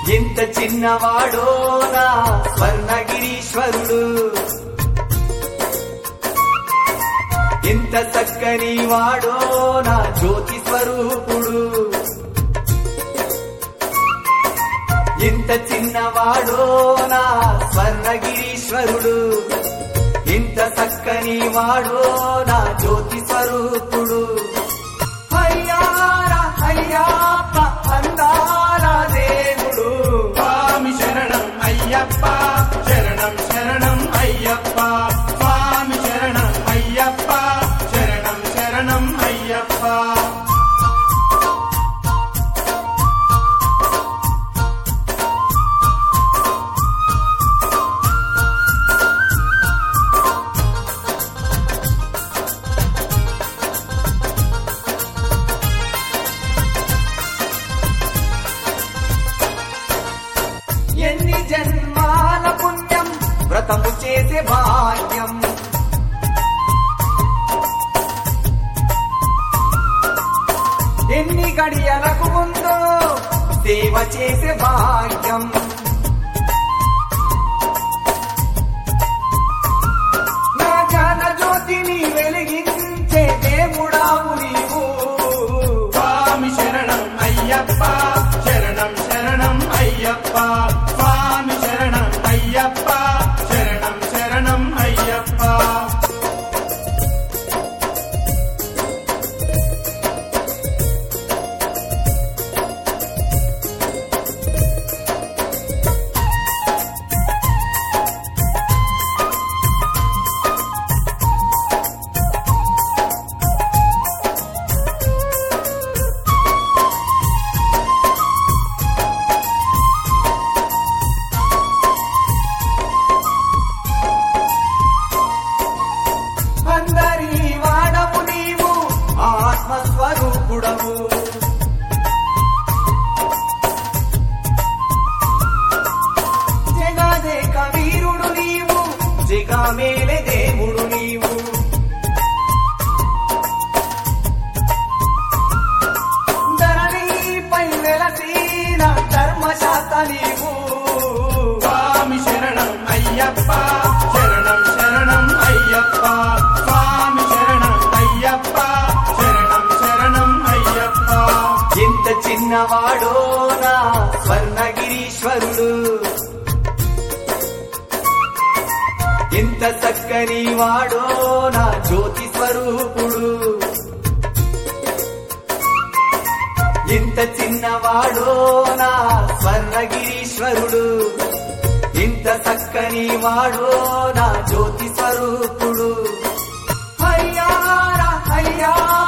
ఇంత చిన్నవాడో నా స్వర్ణగిరీశ్వరుడు ఇంత చక్కని వాడో నా జ్యోతి స్వరూపుడు ఇంత చిన్నవాడో నా స్వర్ణగిరీశ్వరుడు ఇంత చక్కని వాడో నా జ్యోతి స్వరూపుడు అయ్యారా అయ్యాప్ప అందాల దేవుడు స్వామి శరణం అయ్యప్ప శరణం శరణం అయ్యప్ప స్వామి శరణం అయ్యప్ప శరణం శరణం అయ్యప్ప ఎన్ని జన్మాల పుణ్యం వ్రతము చేసే భాగ్యం ఎన్ని గడియలకు ఉందో సేవ చేసే భాగ్యం నా జ్ఞాన జ్యోతిని వెలిగించే దేవుడావు నీవు స్వామి శరణం అయ్యప్ప శరణం శరణం అయ్యప్ప స్వామి శరణం అయ్యప్ప శరణం శరణం అయ్యప్ప అందరి వాడవు నీవు ఆత్మస్వరూపుడవు జగదేక వీరుడు నీవు జగమేలే దేవుడు నీవు ధరణిపై వెలసిన ధర్మశాస్త్ర నీవు స్వామి శరణం అయ్యప్ప శరణం శరణం అయ్యప్ప స్వామి శరణం అయ్యప్ప శరణం శరణం అయ్యప్ప ఎంత చిన్నవాడో నా స్వర్ణగిరీశ్వరుడు ఎంత చక్కని వాడో నా జ్యోతి స్వరూపుడు ఇంత చిన్నవాడో నా స్వర్ణగిరీశ్వరుడు ఇంత చక్కని వాడో నా జ్యోతి స్వరూపుడు అయ్యారా అయ్యా